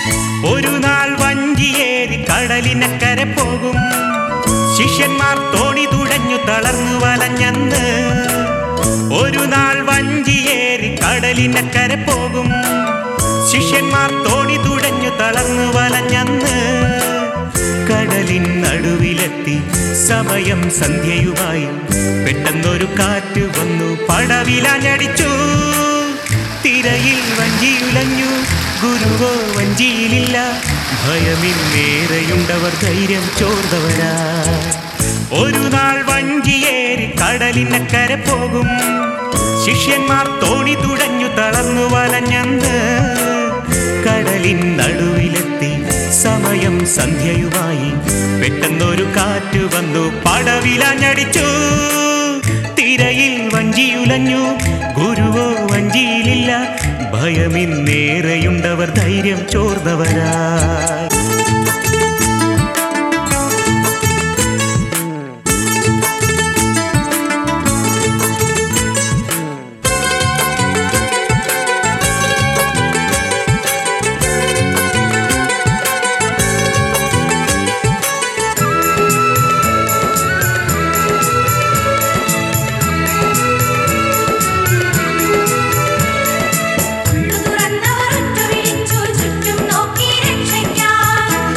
ഒരു നാൾ വഞ്ചിയേറി കടലിനക്കരെ പോകും ശിഷ്യന്മാർ തോണി തുഴഞ്ഞു തളർന്നു വലഞ്ഞന്ന് ഒരു നാൾ വഞ്ചിയേറി കടലിനക്കരെ പോകും ശിഷ്യന്മാർ തോണി തുഴഞ്ഞു തളർന്നു വലഞ്ഞന്ന് കടലിൻ നടുവിലെത്തി സമയം സന്ധ്യയുമായി പെട്ടെന്നൊരു കാറ്റ് വന്നു പടവിലഞ്ഞടിച്ചു തിരയിൽ വഞ്ചിയുലഞ്ഞു ഗുരുവോ വഞ്ചിയിലില്ല ഭയമിന്നേറെയുണ്ടവർ ധൈര്യം ചോർന്നവരാ ഒരു നാൾ വഞ്ചിയേറി കടലിനക്കരെ പോകും ശിഷ്യന്മാർ തോണി തുഴഞ്ഞു തളർന്നു വലഞ്ഞന്ന് കടലിൻ നടുവിലെത്തി സമയം സന്ധ്യയുമായി പെട്ടെന്നൊരു കാറ്റ് വന്നു പടവിലഞ്ഞടിച്ചു തിരയിൽ വഞ്ചിയുലഞ്ഞു ഗുരുവോ വഞ്ചിയിലില്ല ഭയമിന്നേറെയുണ്ടവർ ധൈര്യം ചോർന്നവരാ ഉള്ളു തുറന്നവർ ഉറ്റുവിളിച്ചു ചുറ്റും നോക്കി രക്ഷിക്കാൻ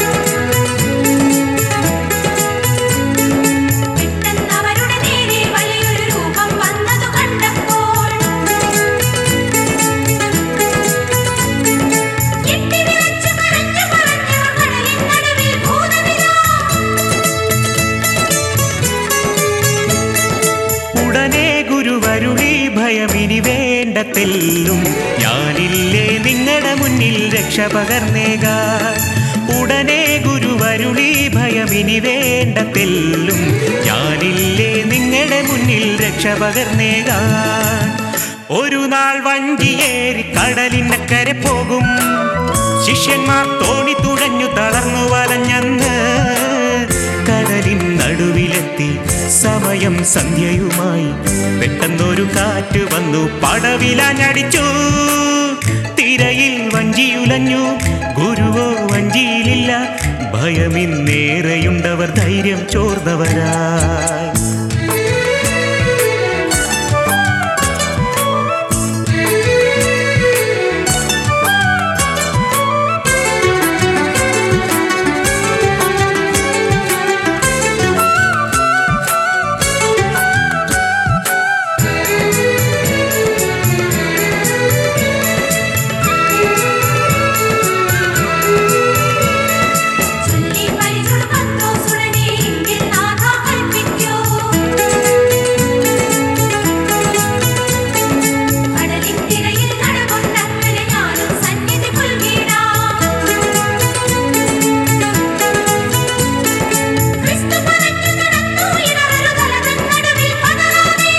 പെട്ടെന്ന് അവരുടെ നേരെ വലിയൊരു രൂപം വന്നതു കണ്ടപ്പോൾ ഞെട്ടിവിറച്ചു കരഞ്ഞു പറഞ്ഞവർ കടലിൻ നടുവിൽ ഭൂതമില്ല ഉടനെ ഗുരുവരുളി ഭയമിനി വേണ്ടത്തെല്ലും ഞാനില്ലേ നിങ്ങളുടെ മുന്നിൽ രക്ഷ പകർന്നേക ഉടനെ ഗുരുവരുളി ഭയമിനി വേണ്ടത്തെല്ലും ഞാനില്ലേ നിങ്ങളുടെ മുന്നിൽ രക്ഷ പകർന്നേക ഒരു നാൾ വഞ്ചിയേറി കടലിനക്കരെ പോകും ശിഷ്യന്മാർ തോണി തുഴഞ്ഞു തളർന്നു വലഞ്ഞന്ന് കടലിൻ നടുവിലെത്തി സമയം സന്ധ്യയുമായി പെട്ടെന്നൊരു കാറ്റ് വന്നു പടവിലഞ്ഞടിച്ചു തിരയിൽ വഞ്ചിയുലഞ്ഞു ഗുരുവോ വഞ്ചിയിലില്ല ഭയമിന്നേറെയുണ്ടവർ ധൈര്യം ചോർന്നവരായി ചൊല്ലി പരിചുടു പത്രോസുടനെ എങ്കിൽ നാഥ കൽപ്പിക്കൂ കടലിൻ തിരയിൽ നടകൊണ്ടങ്ങനെ ഞാനും സന്നിധി പുൽകിടാം ക്രിസ്തു പറഞ്ഞു നടന്നു ഇടറൊരു തലതൻ നടുവിൽ പതറാതെ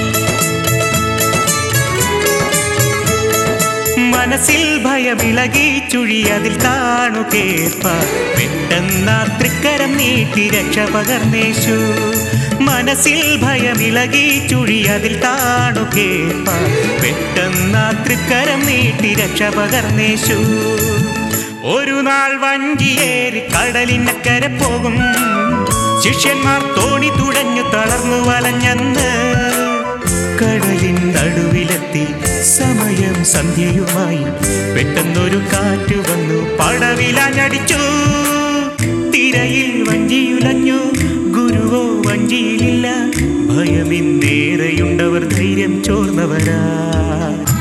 മനസ്സിൽ ഭയമിളകി ചുഴി അതിൽ കാണു കേപ്പ പെട്ടെന്ന തൃക്കരം നീട്ടി രക്ഷ പകർന്നേശു മനസ്സിൽ ഭയമിളകി ചുഴി അതിൽ കാണു കേപ്പ പെട്ടെന്ന തൃക്കരം നീട്ടി രക്ഷ പകർന്നേശു ഒരു നാൾ വഞ്ചിയേറി കടലിനക്കരെ പോകും ശിഷ്യന്മാർ തോണി തുഴഞ്ഞു തളർന്നു വലഞ്ഞന്ന് കടലിൻ നടുവിലെത്തി സമയം സന്ധ്യയുമായി പെട്ടെന്നൊരു കാറ്റ് വന്നു പടവിലഞ്ഞടിച്ചു തിരയിൽ വഞ്ചിയുലഞ്ഞു ഗുരുവോ വഞ്ചിയിലില്ല ഭയമിന്നേറെയുണ്ടവർ ധൈര്യം ചോർന്നവരാ